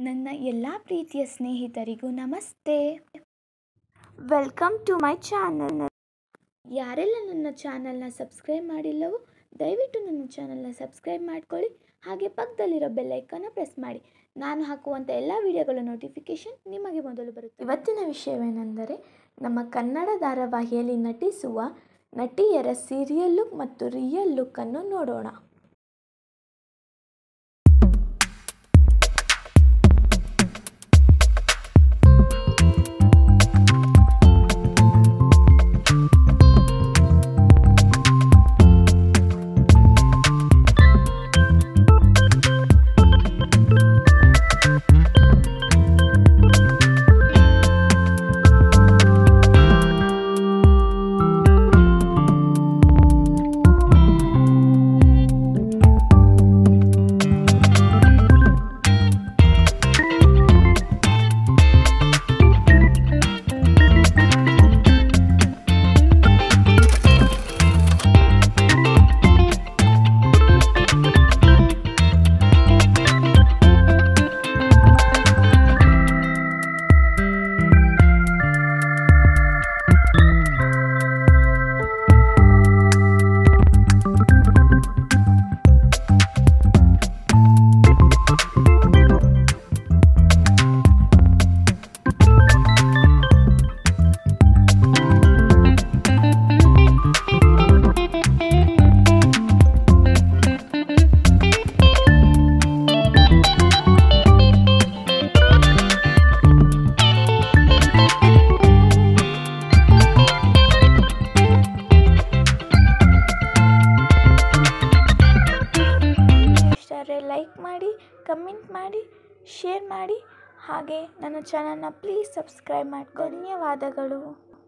ನನ್ನ ಎಲ್ಲ ಪ್ರೀತಿಯ ಸ್ನೇಹಿತರಿಗೂ ನಮಸ್ತೆ ವೆಲ್ಕಮ್ ಟು ಮೈ ಚಾನಲ್ ಯಾರೆಲ್ಲ ನನ್ನ ಚಾನಲ್ನ ಸಬ್ಸ್ಕ್ರೈಬ್ ಮಾಡಿಲ್ಲವೋ ದಯವಿಟ್ಟು ನನ್ನ ಚಾನಲ್ನ ಸಬ್ಸ್ಕ್ರೈಬ್ ಮಾಡ್ಕೊಳ್ಳಿ ಹಾಗೆ ಪಕ್ಕದಲ್ಲಿರೋ ಬೆಲ್ಲೈಕನ್ನ ಪ್ರೆಸ್ ಮಾಡಿ ನಾನು ಹಾಕುವಂಥ ಎಲ್ಲ ವಿಡಿಯೋಗಳ ನೋಟಿಫಿಕೇಷನ್ ನಿಮಗೆ ಮೊದಲು ಬರುತ್ತೆ ಇವತ್ತಿನ ವಿಷಯವೇನೆಂದರೆ ನಮ್ಮ ಕನ್ನಡ ಧಾರಾವಾಹಿಯಲ್ಲಿ ನಟಿಸುವ ನಟಿಯರ ಸೀರಿಯಲ್ ಲುಕ್ ಮತ್ತು ರಿಯಲ್ ಲುಕ್ಕನ್ನು ನೋಡೋಣ ಇಷ್ಟರೆ ಲೈಕ್ ಮಾಡಿ ಕಮೆಂಟ್ ಮಾಡಿ ಶೇರ್ ಮಾಡಿ ಹಾಗೆ ನನ್ನ ಚಾನಲ್ನ ಪ್ಲೀಸ್ ಸಬ್ಸ್ಕ್ರೈಬ್ ಮಾಡಿ ಧನ್ಯವಾದಗಳು